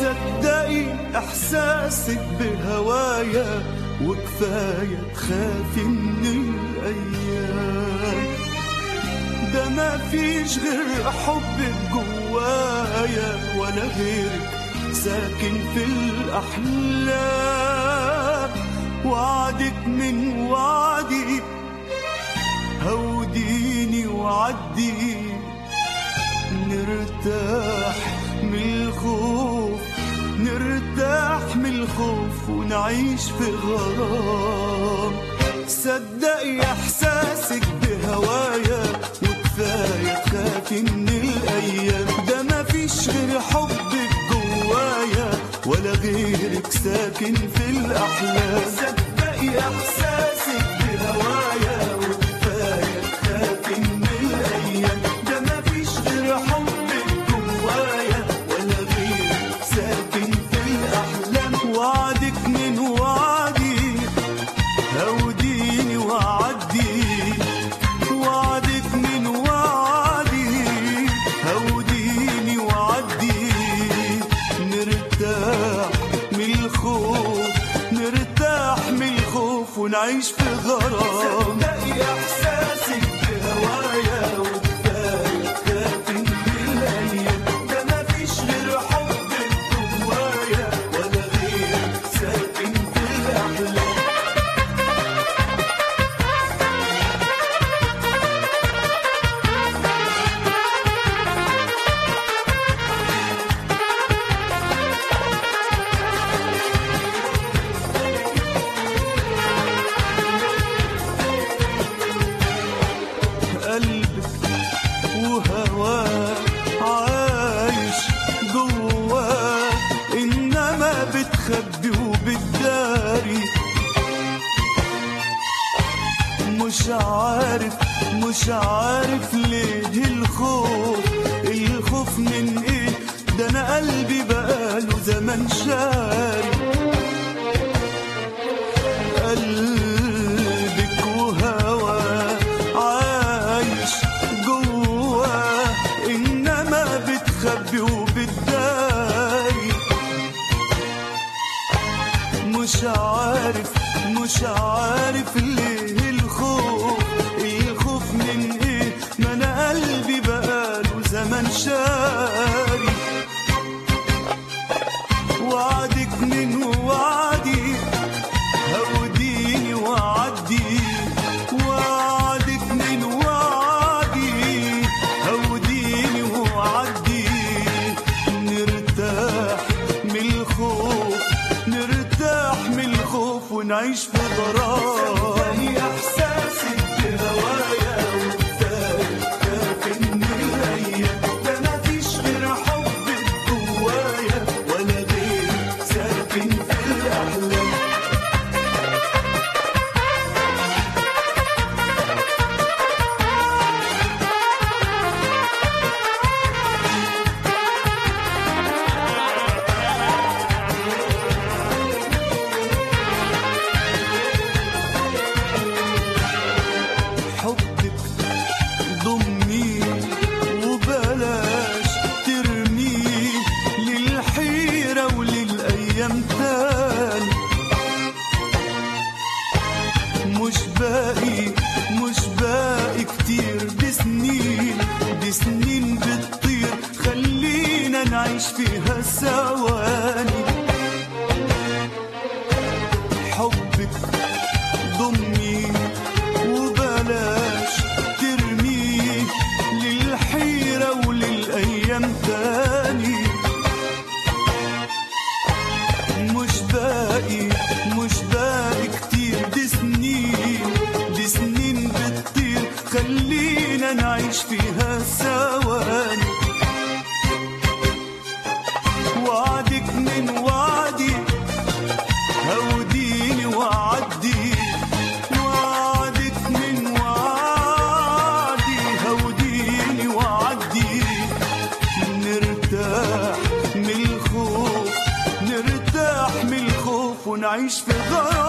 صدقي احساسك بهوايا وكفايه تخافي من الايام ده ما فيش غير حبك جوايا ولا غيرك ساكن في الأحلام وعدك من وعدي هوديني وعدي نرتاح من الخوف نرتاح من الخوف ونعيش في غرام صدقي احساسك بهوايا وكفايه تخافي من الايام ده ما فيش غير حبك جوايا ولا غيرك ساكن في الاحلام صدقي احساسك بهوايا وكفايه تخافي من الايام ده ما فيش غير حبك جوايا ولا غيرك ساكن في الاحلام وعدك من وعدي هوديني وعدي وعدك من وعدي هوديني وعدي نرتاح من الخوف نرتاح من الخوف ونعيش في غرام صدقي احساسك بهوايا وكفايه تخافي من الايام ده ما فيش غير حبك جوايا ولا غيرك ساكن في الاحلام قلبك وهواه عايش جواه انما بتخبي وبتداري مش عارف مش عارف ليه الخوف الخوف من ايه ده انا قلبي بقاله زمان شاري قلبك وهواه عايش جواه انما بتخبي وبتداري مش عارف مش عارف ليه الخوف الخوف من ايه ما انا قلبي بقاله زمان شاري وعدك من وعدي هوديني وعدي وعدك من وعدي هوديني وعدي نرتاح من الخوف نرتاح من الخوف ونعيش في غرام احساسك بهوايا وكفايه كافي من الايام ده ما فيش غير حبك جوايا ولا غيرك ساكن في الاحلام حبك ضمي وبلاش ترمي للحيرة وللأيام تاني مش باقي مش باقي كتير دي سنين دي سنين بتطير خلينا نعيش فيها ثواني حبك ضمي وبلاش ترمي للحيرة وللأيام تاني مش باقي مش باقي كتير دي سنين دي سنين بتطير خلينا نعيش فيها ثواني وعدك من وعدي هوديني وعدي وعدك من وعدي هوديني وعدي نرتاح من الخوف نرتاح من الخوف ونعيش في غرام